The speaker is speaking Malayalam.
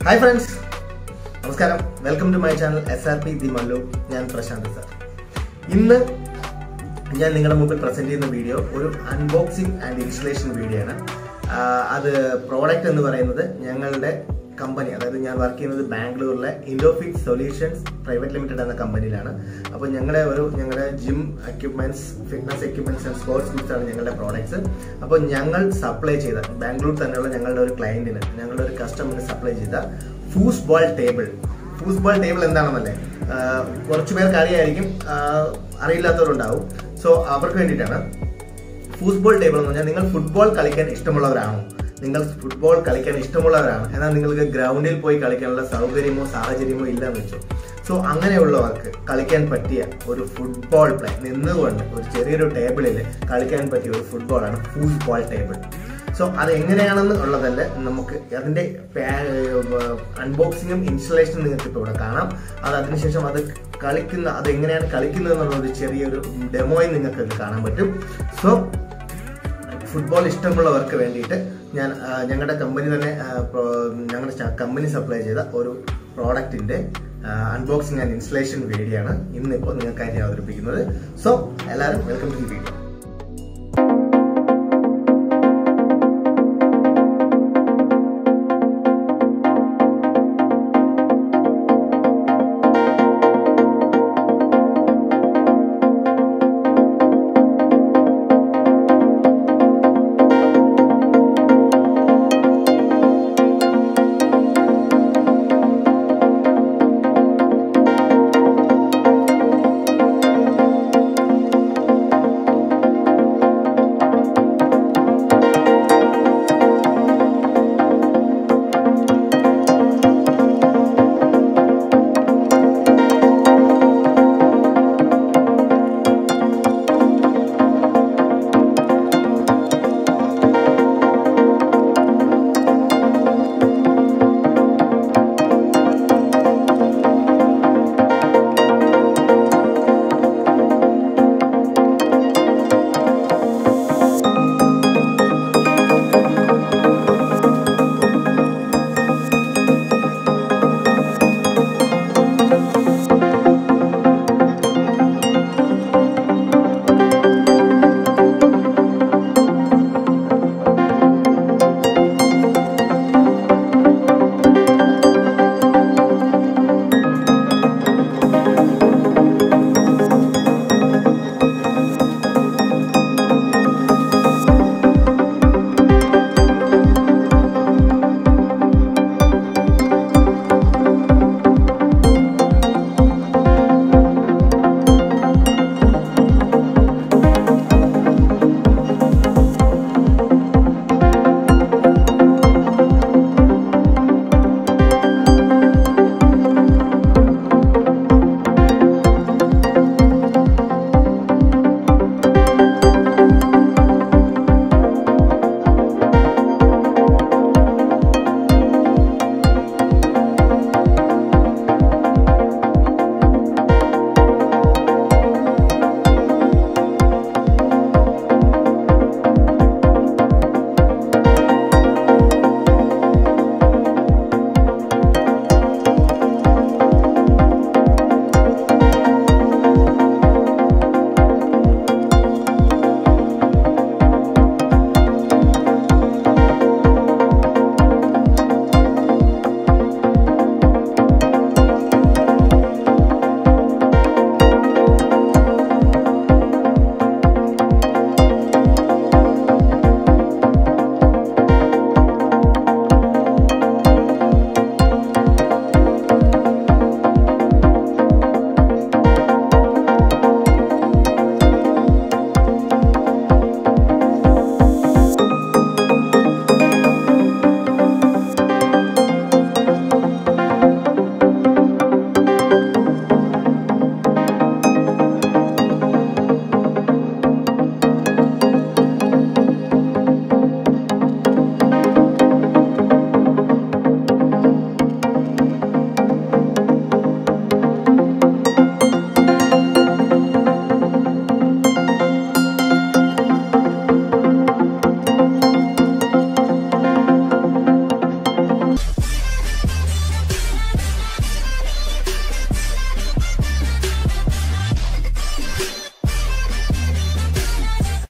ഹായ് ഫ്രണ്ട്സ് നമസ്കാരം welcome to my channel S R P the Mallu ഞാൻ പ്രശാന്ത് സാർ ഇന്ന് ഞാൻ നിങ്ങളുടെ മുമ്പിൽ പ്രസന്റ് ചെയ്യുന്ന വീഡിയോ ഒരു അൺബോക്സിംഗ് ആൻഡ് ഇൻസ്റ്റലേഷൻ വീഡിയോ ആണ് ആ, അത് പ്രോഡക്റ്റ് എന്ന് പറയുന്നത് ഞങ്ങളുടെ കമ്പനി അതായത് ഞാൻ വർക്ക് ചെയ്യുന്നത് ബാംഗ്ലൂരിലെ ഇൻഡോഫിറ്റ് സൊല്യൂഷൻസ് പ്രൈവറ്റ് ലിമിറ്റഡ് എന്ന കമ്പനിയിലാണ് അപ്പോൾ ഞങ്ങളുടെ ഒരു ഞങ്ങളുടെ gym equipments fitness equipments and sports goods ആണ് ഞങ്ങളുടെ പ്രോഡക്ട്സ് അപ്പോൾ ഞങ്ങൾ സപ്ലൈ ചെയ്ത ബാംഗ്ലൂർ തന്നെയുള്ള ഞങ്ങളുടെ ഒരു ക്ലയന്റിന് ഞങ്ങളുടെ ഒരു കസ്റ്റമറിന് സപ്ലൈ ചെയ്ത foosball table foosball table എന്താണെന്നല്ലേ ആഹ് കുറച്ച് പേർക്ക് അറിയായിരിക്കും ആഹ് അറിയില്ലാത്തവരുണ്ടാവും സോ അവർക്ക് വേണ്ടിയിട്ടാണ് ഫുട്ബോൾ ടേബിൾ എന്ന് പറഞ്ഞാൽ നിങ്ങൾ ഫുട്ബോൾ കളിക്കാൻ ഇഷ്ടമുള്ളവരാണോ നിങ്ങൾ ഫുട്ബോൾ കളിക്കാൻ ഇഷ്ടമുള്ളവരാണ് എന്നാൽ നിങ്ങൾക്ക് ഗ്രൗണ്ടിൽ പോയി കളിക്കാനുള്ള സൗകര്യമോ സാഹചര്യമോ ഇല്ലെന്ന് വെച്ചു സോ അങ്ങനെയുള്ളവർക്ക് കളിക്കാൻ പറ്റിയ ഒരു ഫുട്ബോൾ പ്ലേ നിന്നുകൊണ്ട് ഒരു ചെറിയൊരു ടേബിളിൽ കളിക്കാൻ പറ്റിയ ഒരു ഫുട്ബോളാണ് ഫുട്ബോൾ ടേബിൾ സോ അത് എങ്ങനെയാണെന്ന് ഉള്ളതല്ല നമുക്ക് അതിന്റെ അൺബോക്സിങ്ങും ഇൻസ്റ്റലേഷനും നിങ്ങൾക്ക് ഇപ്പോൾ ഇവിടെ കാണാം അത് അതിനുശേഷം അത് കളിക്കുന്ന അത് എങ്ങനെയാണ് കളിക്കുന്നത് എന്നുള്ള ഒരു ചെറിയൊരു ഡെമോയും നിങ്ങൾക്ക് ഇത് കാണാൻ പറ്റും സോ ഫുട്ബോൾ ഇഷ്ടമുള്ളവർക്ക് വേണ്ടിയിട്ട് ഞാൻ ആ, ഞങ്ങളുടെ കമ്പനി തന്നെ ആ, പ്രോ- ഞങ്ങളുടെ കമ്പനി സപ്ലൈ ചെയ്ത ഒരു പ്രോഡക്റ്റിന്റെ അൺബോക്സിംഗ് ആൻഡ് ഇൻസ്റ്റലേഷൻ വീഡിയോ ആണ് ഇന്നിപ്പോൾ നിങ്ങൾക്കായി ഞാൻ അവതരിപ്പിക്കുന്നത് സോ എല്ലാവരും വെൽക്കം ടു ദി വീഡിയോ